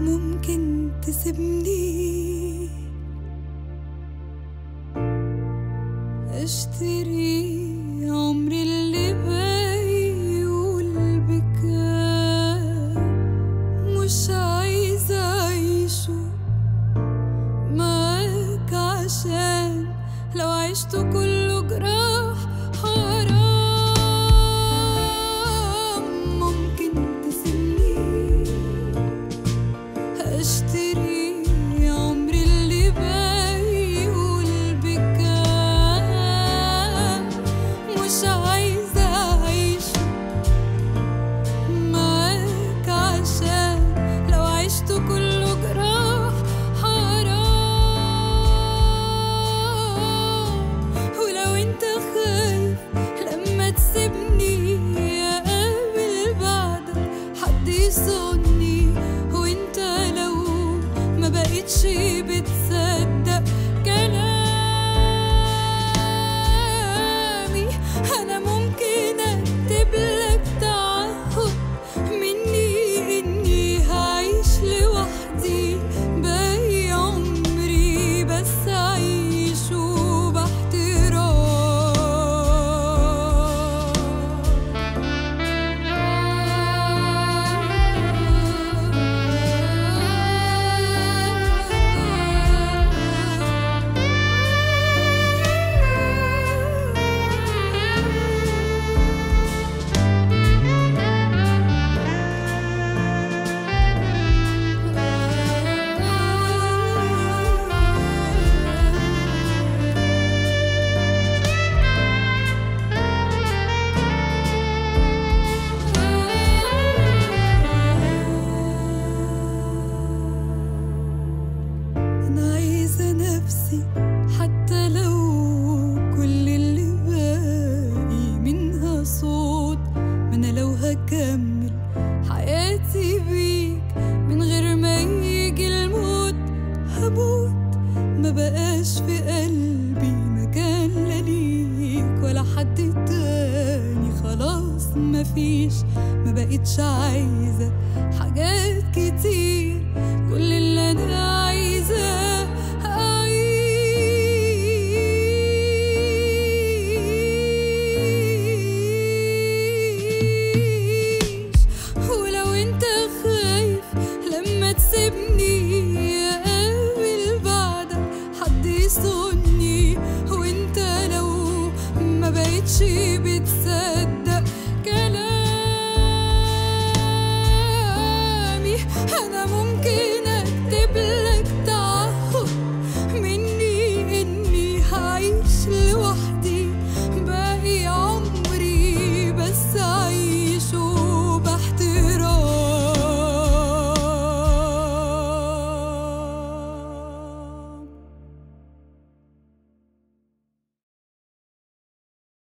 ممكن تسيبني اشتري عمري اللي باقي يقول بكام مش عايزة أعيشه معاك عشان لو عشت كله جراح حرام ممكن تسيبني اشتري عمري اللي باقي يقول بكام مش عايزة أعيشه معاك عشان لو عشت كله جراح حرام ولو انت خايف لما تسيبني اقابل بعدك حد يصوني وانت لو ما بقتش بتصدق كلامي انا ممكن اكتب لك تعهد مني اني هعيش لوحدي باقي عمري بس اعيشه أنا عايزة نفسي حتى لو كل اللي باقي منها صوت ما أنا لو هكمل حياتي بيك من غير ما يجي الموت هموت ما بقاش في قلبي مكان لا ليك ولا حد تاني خلاص مفيش ما بقتش عايزة حاجات كتير كل اللي أنا عايزة أعيش ولو أنت خايف لما تسيبني أقابل بعدك حد يصوني وأنت لو ما بقتش بتصدق